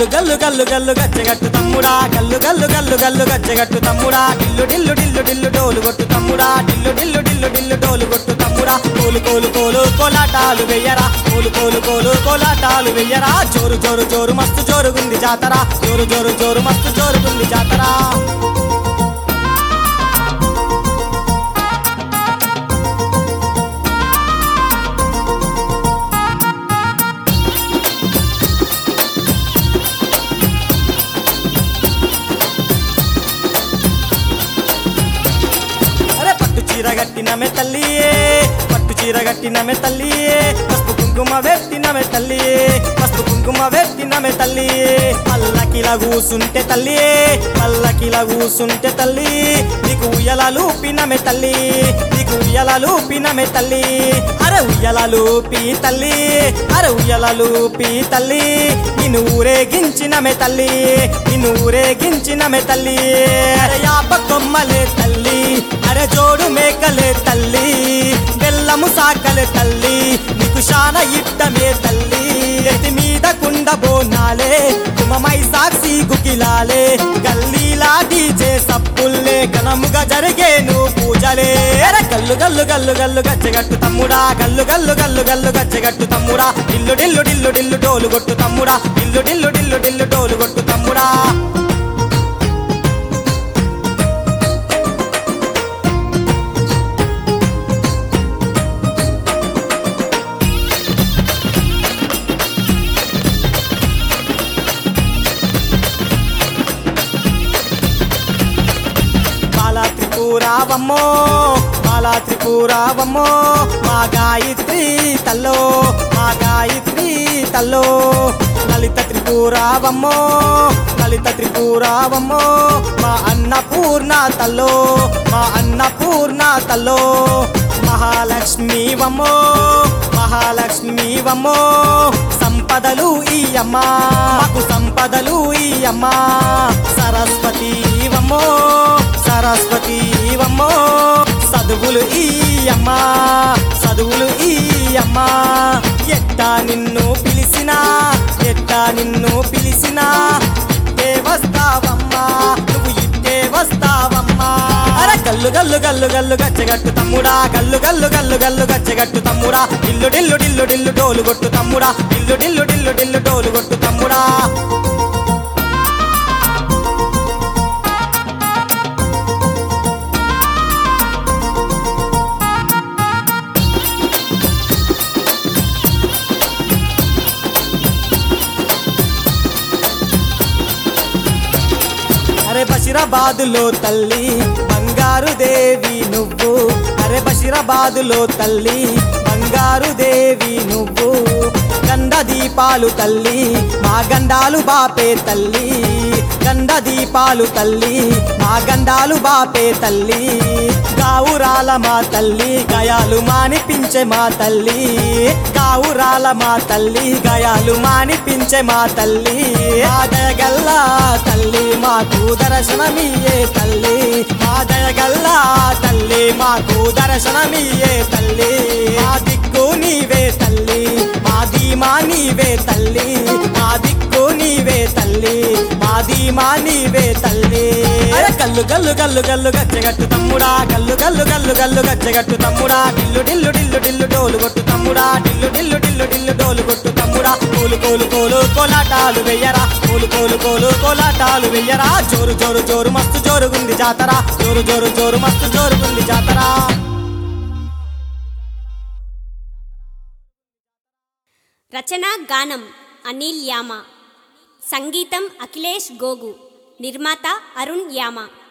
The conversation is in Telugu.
గల్లు గల్లు గల్లు గల్లు గచ్చగట్టు తమ్ముడా గల్లు గల్లు గల్లు గల్లు గచ్చగట్టు తమ్ముడా డిల్లు డిల్లు డిల్లు డిల్లు డోలు కొట్టు తమ్ముడా డిల్లు డిల్లు డిల్లు డిల్లు డోలు కొట్టు తమ్ముడా కోలు కోలు కోలు కోలాటాలు వెయ్యరా కోలు కోలు కోలు కోలాటాలు వెయ్యరా జోరు జోరు జోరు మస్తు జోరుగుంది జాతర జోరు జోరు జోరు మస్తు జోరుగుంది జాతర అరే పట్టు చీర కట్టినమే తల్లి పట్టు చీర కట్టినమే తల్లి పసుపు కుంకుమ పెట్టినమే తల్లి పసుపు కుంకుమ పెట్టినమే తల్లి పల్లకిలా కూసుంటే తల్లి పల్లకిలా కూసుంటే తల్లి నీకు ఉయ్యలాలు పినమే తల్లి నీకు ఉయ్యలాలు పినమే తల్లి అరే ఉయ్యలాలు పీ తల్లి అరే ఉయ్యలాలు పీ తల్లి నిన్ను ఊరేగించినమే తల్లి నిన్ను ఊరేగించినమే తల్లి అరే యాప కొమ్మలే తల్లి అరే జోడు మేకలే తల్లి బెల్లము సాకలే తల్లి నీకు శాన ఇట్టమే తల్లి ఎత్తి మీద కుండ బోనాలే కుమమై సాక్షి గుకిలాలే గల్లీలా డీజే సప్పుల్లే ఘనముగా జరిగేను పూజలే అరే గల్లు గల్లు గల్లు గల్లు గచ్చగట్టు తమ్ముడా గల్లు గల్లు గల్లు గల్లు గచ్చగట్టు తమ్ముడా డిల్లు డిల్లు డిల్లు డిల్లు డోలు కొట్టు తమ్ముడా డిల్లు డిల్లు డిల్లు డిల్లు డోలు కొట్టు తమ్ముడా బాలా త్రిపురావమ్మో బాలా త్రిపురావమ్మో మా గాయత్రి తల్లో మా గాయత్రి తల్లో లలిత త్రిపురావమ్మో లలిత త్రిపురావమ్మో మా అన్నపూర్ణ తల్లో మా అన్నపూర్ణ తల్లో మహాలక్ష్మి వమ్మో మహాలక్ష్మి వమ్మో సంపదలు ఈ అమ్మా మాకు సంపదలు ఈ అమ్మా సరస్వతి వమ్మో సరస్వతి వమ్మో చదువులు ఈ అమ్మా చదువులు ఈ అమ్మా ఎట్టా నిన్ను పిలిచినా ఎట్టా నిన్ను పిలిచినా ఇట్టే వస్తావమ్మా నువ్వు ఇట్టే వస్తావమ్మా అరే గల్లు గల్లు గల్లు గల్లు గచ్చగట్టు తమ్ముడా గల్లు గల్లు గల్లు గల్లు గచ్చగట్టు తమ్ముడా ఇల్లు డిల్లు డిల్లు డిల్లు డోలు కొట్టు తమ్ముడా ఇల్లు డిల్లు డిల్లు డిల్లు డోలు కొట్టు తమ్ముడా అరే బషిరాబాదులో తల్లి బంగారు దేవి నువ్వు అరే బషిరాబాదులో తల్లి బంగారు దేవి నువ్వు గండ దీపాలు తల్లి మా గండాలు బాపే తల్లి గండ దీపాలు తల్లి మా గండాలు బాపే తల్లి గావురాల మా తల్లి గయాలు మానిపించే మా తల్లి గావురాల మా తల్లి గయాలు మానిపించే మా తల్లి మాదయగల్లా తల్లి మాకు దర్శనమియే తల్లి మాదయగల్లా తల్లి మాకు దర్శనమియే తల్లి మా దిక్కు నీవే తల్లి మా ధీమా నీవే తల్లి మా దిక్కు నీవే తల్లి మా ధీమా నీవే తల్లి అరే గల్లు గల్లు గల్లు గల్లు గచ్చగట్టు తమ్ముడా గల్లు గల్లు గల్లు గల్లు గచ్చగట్టు తమ్ముడా డిల్లు డిల్లు డిల్లు డిల్లు డోలు కొట్టు తమ్ముడా డిల్లు డిల్లు డిల్లు డిల్లు డోలు కొట్టు తమ్ముడా కోలు కోలు కోలు కోలాటాలు వెయ్యరా కోలు కోలు కోలు కోలాటాలు వెయ్యరా జోరు జోరు జోరు మస్తు జోరుగుంది జాతర జోరు జోరు జోరు మస్తు జోరుగుంది జాతర రచన గానం అనిల్ యామ సంగీతం అఖిలేష్ గోగు నిర్మాత అరుణ్ యామ